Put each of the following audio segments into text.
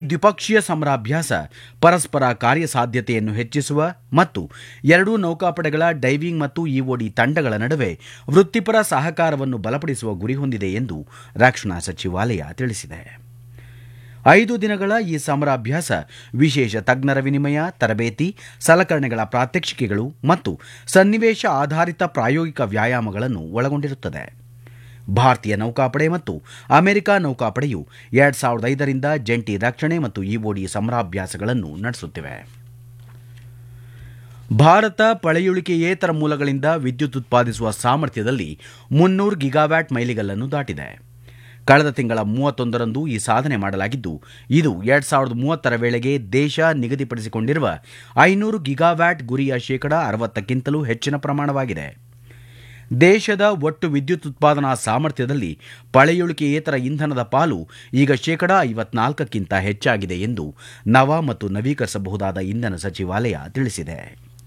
ದ್ವಿಪಕ್ಷೀಯ ಸಮರಾಭ್ಯಾಸ ಪರಸ್ಪರ ಕಾರ್ಯಸಾಧ್ಯತೆಯನ್ನು ಹೆಚ್ಚಿಸುವ ಮತ್ತು ಎರಡೂ ನೌಕಾಪಡೆಗಳ ಡೈವಿಂಗ್ ಮತ್ತು ಇಒಡಿ ತಂಡಗಳ ನಡುವೆ ವೃತ್ತಿಪರ ಸಹಕಾರವನ್ನು ಬಲಪಡಿಸುವ ಗುರಿ ಹೊಂದಿದೆ ಎಂದು ರಕ್ಷಣಾ ಸಚಿವಾಲಯ ತಿಳಿಸಿದೆ ಐದು ದಿನಗಳ ಈ ಸಮರಾಭ್ಯಾಸ ವಿಶೇಷ ತಜ್ಞರ ವಿನಿಮಯ ತರಬೇತಿ ಸಲಕರಣೆಗಳ ಪ್ರಾತ್ಯಕ್ಷಿಕೆಗಳು ಮತ್ತು ಸನ್ನಿವೇಶ ಆಧಾರಿತ ಪ್ರಾಯೋಗಿಕ ವ್ಯಾಯಾಮಗಳನ್ನು ಒಳಗೊಂಡಿರುತ್ತದೆ ಭಾರತೀಯ ನೌಕಾಪಡೆ ಮತ್ತು ಅಮೆರಿಕ ನೌಕಾಪಡೆಯು ಎರಡ್ ಸಾವಿರದ ಐದರಿಂದ ಜಂಟಿ ರಕ್ಷಣೆ ಮತ್ತು ಇಒಡಿ ಸಮರಾಭ್ಯಾಸಗಳನ್ನು ನಡೆಸುತ್ತಿವೆ ಭಾರತ ಪಳೆಯುಳಿಕೆಯೇತರ ಮೂಲಗಳಿಂದ ವಿದ್ಯುತ್ ಉತ್ಪಾದಿಸುವ ಸಾಮರ್ಥ್ಯದಲ್ಲಿ ಮುನ್ನೂರು ಗಿಗಾವ್ಯಾಟ್ ಮೈಲಿಗಲ್ಲನ್ನು ದಾಟಿದೆ ಕಳೆದ ತಿಂಗಳ ಮೂವತ್ತೊಂದರಂದು ಈ ಸಾಧನೆ ಮಾಡಲಾಗಿದ್ದು ಇದು ಎರಡ್ ಸಾವಿರದ ಮೂವತ್ತರ ವೇಳೆಗೆ ದೇಶ ನಿಗದಿಪಡಿಸಿಕೊಂಡಿರುವ ಐನೂರು ಗಿಗಾವ್ಯಾಟ್ ಗುರಿಯ ಶೇಕಡ ಅರವತ್ತಕ್ಕಿಂತಲೂ ಹೆಚ್ಚಿನ ಪ್ರಮಾಣವಾಗಿದೆ ದೇಶದ ಒಟ್ಟು ವಿದ್ಯುತ್ ಉತ್ಪಾದನಾ ಸಾಮರ್ಥ್ಯದಲ್ಲಿ ಪಳೆಯುಳಿಕೆಯೇತರ ಇಂಧನದ ಪಾಲು ಈಗ ಶೇಕಡ ಐವತ್ನಾಲ್ಕಕ್ಕಿಂತ ಹೆಚ್ಚಾಗಿದೆ ಎಂದು ನವ ಮತ್ತು ನವೀಕರಿಸಬಹುದಾದ ಇಂಧನ ಸಚಿವಾಲಯ ತಿಳಿಸಿದೆ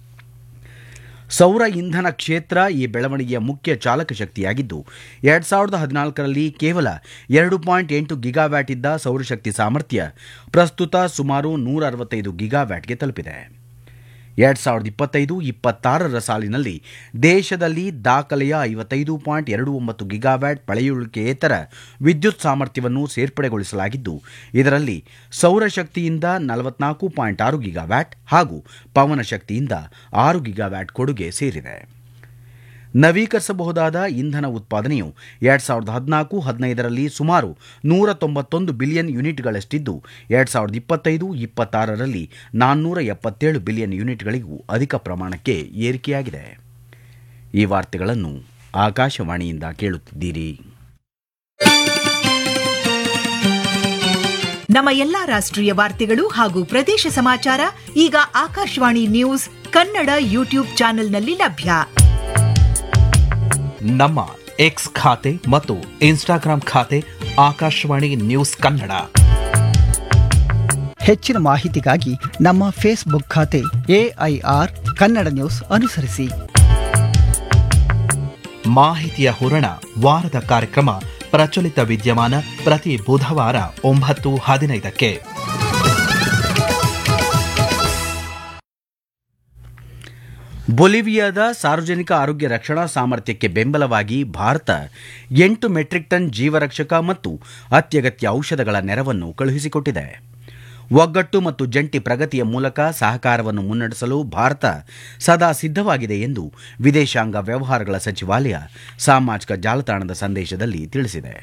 ಸೌರ ಇಂಧನ ಕ್ಷೇತ್ರ ಈ ಬೆಳವಣಿಗೆಯ ಮುಖ್ಯ ಚಾಲಕ ಶಕ್ತಿಯಾಗಿದ್ದು ಎರಡ್ ಸಾವಿರದ ಹದಿನಾಲ್ಕರಲ್ಲಿ ಕೇವಲ ಎರಡು ಪಾಯಿಂಟ್ ಎಂಟು ಗಿಗಾವ್ಯಾಟ್ ಇದ್ದ ಸೌರಶಕ್ತಿ ಸಾಮರ್ಥ್ಯ ಪ್ರಸ್ತುತ ಸುಮಾರು ನೂರ ಅರವತ್ತೈದು ಗಿಗಾವ್ಯಾಟ್ಗೆ ತಲುಪಿದೆ ಎರಡ್ ಸಾವಿರದ ಇಪ್ಪತ್ತೈದು ಇಪ್ಪತ್ತಾರರ ಸಾಲಿನಲ್ಲಿ ದೇಶದಲ್ಲಿ ದಾಖಲೆಯ ಐವತ್ತೈದು ಪಾಯಿಂಟ್ ಎರಡು ಒಂಬತ್ತು ಗಿಗಾವ್ಯಾಟ್ ಪಳೆಯುಳಿಕೆಯೇತರ ವಿದ್ಯುತ್ ಸಾಮರ್ಥ್ಯವನ್ನು ಸೇರ್ಪಡೆಗೊಳಿಸಲಾಗಿದ್ದು ಇದರಲ್ಲಿ ಸೌರಶಕ್ತಿಯಿಂದ ನಲವತ್ನಾಲ್ಕು ಪಾಯಿಂಟ್ ಆರು ಗಿಗಾವ್ಯಾಟ್ ಹಾಗೂ ಪವನ ಶಕ್ತಿಯಿಂದ ಆರು ಗಿಗಾವ್ಯಾಟ್ ಕೊಡುಗೆ ಸೇರಿದೆ ನವೀಕರಿಸಬಹುದಾದ ಇಂಧನ ಉತ್ಪಾದನೆಯು ಎರಡ್ ಸಾವಿರದ ಹದಿನಾಲ್ಕು ಹದಿನೈದರಲ್ಲಿ ಸುಮಾರು ನೂರ ತೊಂಬತ್ತೊಂದು ಬಿಲಿಯನ್ ಯೂನಿಟ್ಗಳಷ್ಟಿದ್ದು ಎರಡ್ ಸಾವಿರದ ಇಪ್ಪತ್ತೈದು ಇಪ್ಪತ್ತಾರರಲ್ಲಿ ನಾನ್ನೂರ ಎಪ್ಪತ್ತೇಳು ಬಿಲಿಯನ್ ಯೂನಿಟ್ಗಳಿಗೂ ಅಧಿಕ ಪ್ರಮಾಣಕ್ಕೆ ಏರಿಕೆಯಾಗಿದೆ ಈ ವಾರ್ತೆಗಳನ್ನು ಆಕಾಶವಾಣಿಯಿಂದ ಕೇಳುತ್ತಿದ್ದೀರಿ ನಮ್ಮ ಎಲ್ಲಾ ರಾಷ್ಟ್ರೀಯ ವಾರ್ತೆಗಳು ಹಾಗೂ ಪ್ರದೇಶ ಸಮಾಚಾರ ಈಗ ಆಕಾಶವಾಣಿ ನ್ಯೂಸ್ ಕನ್ನಡ ಯೂಟ್ಯೂಬ್ ಚಾನೆಲ್ನಲ್ಲಿ ಲಭ್ಯ ನಮ್ಮ ಎಕ್ಸ್ ಖಾತೆ ಮತ್ತು ಇನ್ಸ್ಟಾಗ್ರಾಂ ಖಾತೆ ಆಕಾಶವಾಣಿ ನ್ಯೂಸ್ ಕನ್ನಡ ಹೆಚ್ಚಿನ ಮಾಹಿತಿಗಾಗಿ ನಮ್ಮ ಫೇಸ್ಬುಕ್ ಖಾತೆ ಎಐಆರ್ ಕನ್ನಡ ನ್ಯೂಸ್ ಅನುಸರಿಸಿ ಮಾಹಿತಿಯ ಹೂರಣ ವಾರದ ಕಾರ್ಯಕ್ರಮ ಪ್ರಚಲಿತ ವಿದ್ಯಮಾನ ಪ್ರತಿ ಬುಧವಾರ ಒಂಬತ್ತು ಹದಿನೈದಕ್ಕೆ ಬೊಲಿವಿಯಾದ ಸಾರ್ವಜನಿಕ ಆರೋಗ್ಯ ರಕ್ಷಣಾ ಸಾಮರ್ಥ್ಯಕ್ಕೆ ಬೆಂಬಲವಾಗಿ ಭಾರತ ಎಂಟು ಮೆಟ್ರಿಕ್ ಟನ್ ಜೀವರಕ್ಷಕ ಮತ್ತು ಅತ್ಯಗತ್ಯ ಔಷಧಗಳ ನೆರವನ್ನು ಕಳುಹಿಸಿಕೊಟ್ಟಿದೆ ಒಗ್ಗಟ್ಟು ಮತ್ತು ಜಂಟಿ ಪ್ರಗತಿಯ ಮೂಲಕ ಸಹಕಾರವನ್ನು ಮುನ್ನಡೆಸಲು ಭಾರತ ಸದಾ ಸಿದ್ಧವಾಗಿದೆ ಎಂದು ವಿದೇಶಾಂಗ ವ್ಯವಹಾರಗಳ ಸಚಿವಾಲಯ ಸಾಮಾಜಿಕ ಜಾಲತಾಣದ ಸಂದೇಶದಲ್ಲಿ ತಿಳಿಸಿದೆ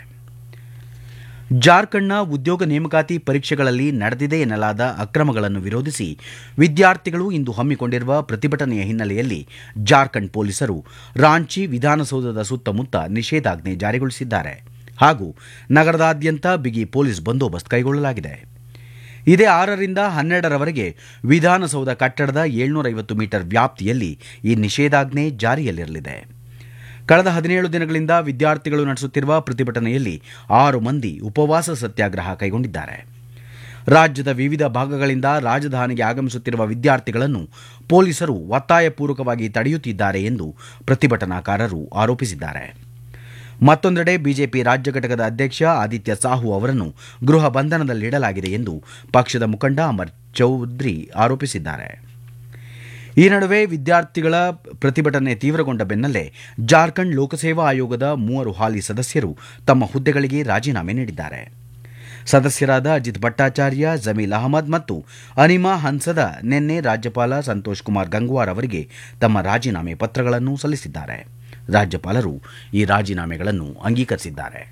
ಜಾರ್ಖಂಡ್ನ ಉದ್ಯೋಗ ನೇಮಕಾತಿ ಪರೀಕ್ಷೆಗಳಲ್ಲಿ ನಡೆದಿದೆ ಎನ್ನಲಾದ ಅಕ್ರಮಗಳನ್ನು ವಿರೋಧಿಸಿ ವಿದ್ಯಾರ್ಥಿಗಳು ಇಂದು ಹಮ್ಮಿಕೊಂಡಿರುವ ಪ್ರತಿಭಟನೆಯ ಹಿನ್ನೆಲೆಯಲ್ಲಿ ಜಾರ್ಖಂಡ್ ಪೊಲೀಸರು ರಾಂಚಿ ವಿಧಾನಸೌಧದ ಸುತ್ತಮುತ್ತ ನಿಷೇಧಾಜ್ಞೆ ಜಾರಿಗೊಳಿಸಿದ್ದಾರೆ ಹಾಗೂ ನಗರದಾದ್ಯಂತ ಬಿಗಿ ಪೊಲೀಸ್ ಬಂದೋಬಸ್ತ್ ಕೈಗೊಳ್ಳಲಾಗಿದೆ ಇದೇ ಆರರಿಂದ ಹನ್ನೆರಡರವರೆಗೆ ವಿಧಾನಸೌಧ ಕಟ್ಟಡದ ಏಳ್ನೂರೈವತ್ತು ಮೀಟರ್ ವ್ಯಾಪ್ತಿಯಲ್ಲಿ ಈ ನಿಷೇಧಾಜ್ಞೆ ಜಾರಿಯಲ್ಲಿರಲಿದೆ ಕಳೆದ ಹದಿನೇಳು ದಿನಗಳಿಂದ ವಿದ್ಯಾರ್ಥಿಗಳು ನಡೆಸುತ್ತಿರುವ ಪ್ರತಿಭಟನೆಯಲ್ಲಿ ಆರು ಮಂದಿ ಉಪವಾಸ ಸತ್ಯಾಗ್ರಹ ಕೈಗೊಂಡಿದ್ದಾರೆ ರಾಜ್ಯದ ವಿವಿಧ ಭಾಗಗಳಿಂದ ರಾಜಧಾನಿಗೆ ಆಗಮಿಸುತ್ತಿರುವ ವಿದ್ಯಾರ್ಥಿಗಳನ್ನು ಪೊಲೀಸರು ಒತ್ತಾಯಪೂರ್ವಕವಾಗಿ ತಡೆಯುತ್ತಿದ್ದಾರೆ ಎಂದು ಪ್ರತಿಭಟನಾಕಾರರು ಆರೋಪಿಸಿದ್ದಾರೆ ಮತ್ತೊಂದೆಡೆ ಬಿಜೆಪಿ ರಾಜ್ಯ ಘಟಕದ ಅಧ್ಯಕ್ಷ ಆದಿತ್ಯ ಸಾಹು ಅವರನ್ನು ಗೃಹ ಬಂಧನದಲ್ಲಿಡಲಾಗಿದೆ ಎಂದು ಪಕ್ಷದ ಮುಖಂಡ ಅಮರ್ ಚೌಧರಿ ಆರೋಪಿಸಿದ್ದಾರೆ ಈ ನಡುವೆ ವಿದ್ಯಾರ್ಥಿಗಳ ಪ್ರತಿಭಟನೆ ತೀವ್ರಗೊಂಡ ಬೆನ್ನಲ್ಲೇ ಜಾರ್ಖಂಡ್ ಲೋಕಸೇವಾ ಆಯೋಗದ ಮೂವರು ಹಾಲಿ ಸದಸ್ಯರು ತಮ್ಮ ಹುದ್ದೆಗಳಿಗೆ ರಾಜೀನಾಮೆ ನೀಡಿದ್ದಾರೆ ಸದಸ್ಯರಾದ ಅಜಿತ್ ಭಟ್ಟಾಚಾರ್ಯ ಜಮೀಲ್ ಅಹಮದ್ ಮತ್ತು ಅನಿಮಾ ಹನ್ಸದ ನಿನ್ನೆ ರಾಜ್ಯಪಾಲ ಸಂತೋಷ್ ಕುಮಾರ್ ಗಂಗ್ವಾರ್ ಅವರಿಗೆ ತಮ್ಮ ರಾಜೀನಾಮೆ ಪತ್ರಗಳನ್ನು ಸಲ್ಲಿಸಿದ್ದಾರೆ ರಾಜ್ಯಪಾಲರು ಈ ರಾಜೀನಾಮೆಗಳನ್ನು ಅಂಗೀಕರಿಸಿದ್ದಾರೆ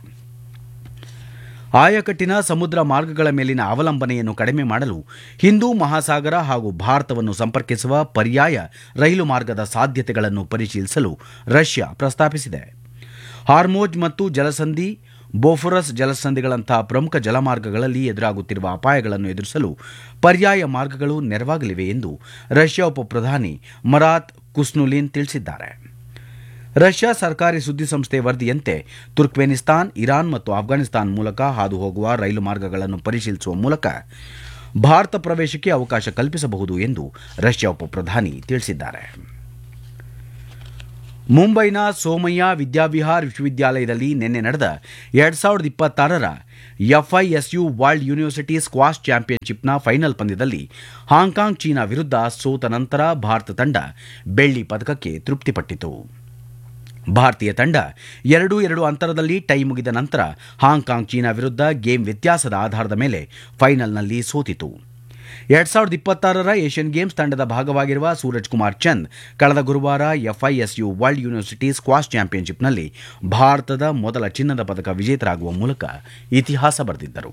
ಆಯಕಟ್ಟಿನ ಸಮುದ್ರ ಮಾರ್ಗಗಳ ಮೇಲಿನ ಅವಲಂಬನೆಯನ್ನು ಕಡಿಮೆ ಮಾಡಲು ಹಿಂದೂ ಮಹಾಸಾಗರ ಹಾಗೂ ಭಾರತವನ್ನು ಸಂಪರ್ಕಿಸುವ ಪರ್ಯಾಯ ರೈಲು ಮಾರ್ಗದ ಸಾಧ್ಯತೆಗಳನ್ನು ಪರಿಶೀಲಿಸಲು ರಷ್ಯಾ ಪ್ರಸ್ತಾಪಿಸಿದೆ ಹಾರ್ಮೋಜ್ ಮತ್ತು ಜಲಸಂಧಿ ಬೋಫೊರಸ್ ಜಲಸಂಧಿಗಳಂತಹ ಪ್ರಮುಖ ಜಲಮಾರ್ಗಗಳಲ್ಲಿ ಎದುರಾಗುತ್ತಿರುವ ಅಪಾಯಗಳನ್ನು ಎದುರಿಸಲು ಪರ್ಯಾಯ ಮಾರ್ಗಗಳು ನೆರವಾಗಲಿವೆ ಎಂದು ರಷ್ಯಾ ಉಪ ಪ್ರಧಾನಿ ಮರಾತ್ ಕುಸ್ನುಲಿನ್ ತಿಳಿಸಿದ್ದಾರೆ ರಷ್ಯಾ ಸರ್ಕಾರಿ ಸುದ್ದಿಸಂಸ್ಥೆ ವರದಿಯಂತೆ ತುರ್ಕ್ಮೆನಿಸ್ತಾನ್ ಇರಾನ್ ಮತ್ತು ಆಫ್ಘಾನಿಸ್ತಾನ್ ಮೂಲಕ ಹಾದು ಹೋಗುವ ರೈಲು ಮಾರ್ಗಗಳನ್ನು ಪರಿಶೀಲಿಸುವ ಮೂಲಕ ಭಾರತ ಪ್ರವೇಶಕ್ಕೆ ಅವಕಾಶ ಕಲ್ಪಿಸಬಹುದು ಎಂದು ರಷ್ಯಾ ಉಪ ಪ್ರಧಾನಿ ತಿಳಿಸಿದ್ದಾರೆ ಮುಂಬೈನ ಸೋಮಯ್ಯ ವಿದ್ಯಾವಿಹಾರ್ ವಿಶ್ವವಿದ್ಯಾಲಯದಲ್ಲಿ ನಿನ್ನೆ ನಡೆದ ಎರಡ್ ಸಾವಿರದ ಇಪ್ಪತ್ತಾರರ ಎಫ್ಐಎಸ್ಯು ವರ್ಲ್ಡ್ ಯೂನಿವರ್ಸಿಟಿ ಸ್ಕ್ವಾಶ್ ಚಾಂಪಿಯನ್ಶಿಪ್ನ ಫೈನಲ್ ಪಂದ್ಯದಲ್ಲಿ ಹಾಂಕಾಂಗ್ ಚೀನಾ ವಿರುದ್ಧ ಸೋತ ನಂತರ ಭಾರತ ತಂಡ ಬೆಳ್ಳಿ ಪದಕಕ್ಕೆ ತೃಪ್ತಿಪಟ್ಟಿತು ಭಾರತೀಯ ತಂಡ ಎರಡು ಎರಡು ಅಂತರದಲ್ಲಿ ಟೈ ಮುಗಿದ ನಂತರ ಹಾಂಕಾಂಗ್ ಚೀನಾ ವಿರುದ್ಧ ಗೇಮ್ ವ್ಯತ್ಯಾಸದ ಆಧಾರದ ಮೇಲೆ ಫೈನಲ್ನಲ್ಲಿ ಸೋತಿತು ಎರಡ್ ಸಾವಿರದ ಇಪ್ಪತ್ತಾರರ ಏಷ್ಯನ್ ಗೇಮ್ಸ್ ತಂಡದ ಭಾಗವಾಗಿರುವ ಸೂರಜ್ ಕುಮಾರ್ ಚಂದ್ ಕಳೆದ ಗುರುವಾರ ಎಫ್ಐಎಸ್ಯು ವರ್ಲ್ಡ್ ಯೂನಿವರ್ಸಿಟಿ ಸ್ಕ್ವಾಶ್ ಚಾಂಪಿಯನ್ಶಿಪ್ನಲ್ಲಿ ಭಾರತದ ಮೊದಲ ಚಿನ್ನದ ಪದಕ ವಿಜೇತರಾಗುವ ಮೂಲಕ ಇತಿಹಾಸ ಬರೆದಿದ್ದರು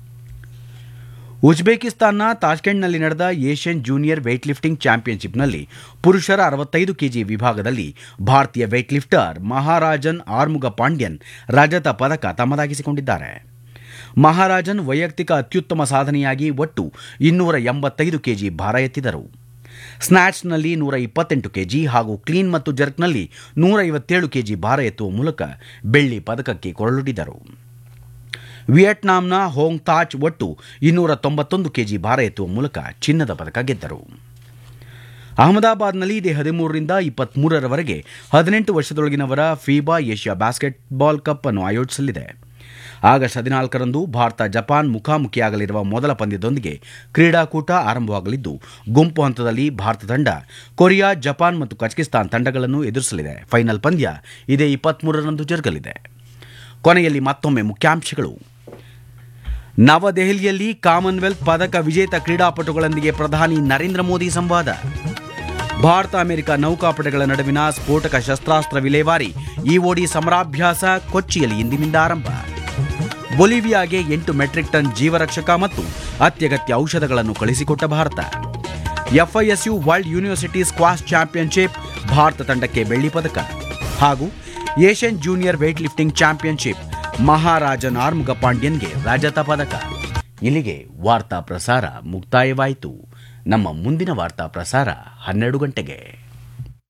ಉಜ್ಬೇಕಿಸ್ತಾನ್ನ ತಾಷ್ಕೆಂಟ್ನಲ್ಲಿ ನಡೆದ ಏಷ್ಯನ್ ಜೂನಿಯರ್ ವೇಟ್ ಲಿಫ್ಟಿಂಗ್ ಚಾಂಪಿಯನ್ಶಿಪ್ನಲ್ಲಿ ಪುರುಷರ ಅರವತ್ತೈದು ಕೆಜಿ ವಿಭಾಗದಲ್ಲಿ ಭಾರತೀಯ ವೇಟ್ ಲಿಫ್ಟರ್ ಮಹಾರಾಜನ್ ಆರ್ಮುಗ ಪಾಂಡ್ಯನ್ ರಜತ ಪದಕ ತಮ್ಮದಾಗಿಸಿಕೊಂಡಿದ್ದಾರೆ ಮಹಾರಾಜನ್ ವೈಯಕ್ತಿಕ ಅತ್ಯುತ್ತಮ ಸಾಧನೆಯಾಗಿ ಒಟ್ಟು ಇನ್ನೂರ ಎಂಬತ್ತೈದು ಕೆಜಿ ಭಾರ ಎತ್ತಿದರು ಸ್ನ್ಯಾಚ್ನಲ್ಲಿ ನೂರ ಇಪ್ಪತ್ತೆಂಟು ಕೆಜಿ ಹಾಗೂ ಕ್ಲೀನ್ ಮತ್ತು ಜರ್ಕ್ನಲ್ಲಿ ನೂರ ಐವತ್ತೇಳು ಕೆಜಿ ಭಾರ ಎತ್ತುವ ಮೂಲಕ ಬೆಳ್ಳಿ ಪದಕಕ್ಕೆ ಕೊರಳುಡಿದರು ವಿಯೆಟ್ನಾಂನ ಹೋಂಗ್ ತಾಚ್ ಒಟ್ಟು ಇನ್ನೂರ ತೊಂಬತ್ತೊಂದು ಕೆಜಿ ಭಾರ ಎತ್ತುವ ಮೂಲಕ ಚಿನ್ನದ ಪದಕ ಗೆದ್ದರು ಅಹಮದಾಬಾದ್ನಲ್ಲಿ ಇದೇ ಹದಿಮೂರರಿಂದ ಇಪ್ಪತ್ಮೂರರವರೆಗೆ ಹದಿನೆಂಟು ವರ್ಷದೊಳಗಿನವರ ಫೀಬಾ ಏಷ್ಯಾ ಬ್ಯಾಸ್ಕೆಟ್ಬಾಲ್ ಕಪ್ ಅನ್ನು ಆಯೋಜಿಸಲಿದೆ ಆಗಸ್ಟ್ ಹದಿನಾಲ್ಕರಂದು ಭಾರತ ಜಪಾನ್ ಮುಖಾಮುಖಿಯಾಗಲಿರುವ ಮೊದಲ ಪಂದ್ಯದೊಂದಿಗೆ ಕ್ರೀಡಾಕೂಟ ಆರಂಭವಾಗಲಿದ್ದು ಗುಂಪು ಹಂತದಲ್ಲಿ ಭಾರತ ತಂಡ ಕೊರಿಯಾ ಜಪಾನ್ ಮತ್ತು ಕಜಕಿಸ್ತಾನ್ ತಂಡಗಳನ್ನು ಎದುರಿಸಲಿದೆ ಫೈನಲ್ ಪಂದ್ಯ ಇದೇ ಇಪ್ಪತ್ಮೂರರಂದು ಜರುಗಲಿದೆ ಕೊನೆಯಲ್ಲಿ ಮತ್ತೊಮ್ಮೆ ಮುಖ್ಯಾಂಶಗಳು ನವದೆಹಲಿಯಲ್ಲಿ ಕಾಮನ್ವೆಲ್ತ್ ಪದಕ ವಿಜೇತ ಕ್ರೀಡಾಪಟುಗಳೊಂದಿಗೆ ಪ್ರಧಾನಿ ನರೇಂದ್ರ ಮೋದಿ ಸಂವಾದ ಭಾರತ ಅಮೆರಿಕ ನೌಕಾಪಡೆಗಳ ನಡುವಿನ ಸ್ಫೋಟಕ ಶಸ್ತ್ರಾಸ್ತ್ರ ವಿಲೇವಾರಿ ಇಒಡಿ ಸಮರಾಭ್ಯಾಸ ಕೊಚ್ಚಿಯಲ್ಲಿ ಇಂದಿನಿಂದ ಆರಂಭ ಬೊಲಿವಿಯಾಗೆ ಎಂಟು ಮೆಟ್ರಿಕ್ ಟನ್ ಜೀವರಕ್ಷಕ ಮತ್ತು ಅತ್ಯಗತ್ಯ ಔಷಧಗಳನ್ನು ಕಳಿಸಿಕೊಟ್ಟ Bharat FISU world university squash championship Bharat ತಂಡಕ್ಕೆ ಬೆಳ್ಳಿ ಪದಕ ಹಾಗೂ Asian junior weightlifting championship Maharajan Arumuga ಪಾಂಡ್ಯನ್ಗೆ ರಜತ ಪದಕ ಇಲ್ಲಿಗೆ ವಾರ್ತಾ ಪ್ರಸಾರ ಮುಕ್ತಾಯವಾಯಿತು ನಮ್ಮ ಮುಂದಿನ ವಾರ್ತಾ ಪ್ರಸಾರ ಹನ್ನೆರಡು ಗಂಟೆಗೆ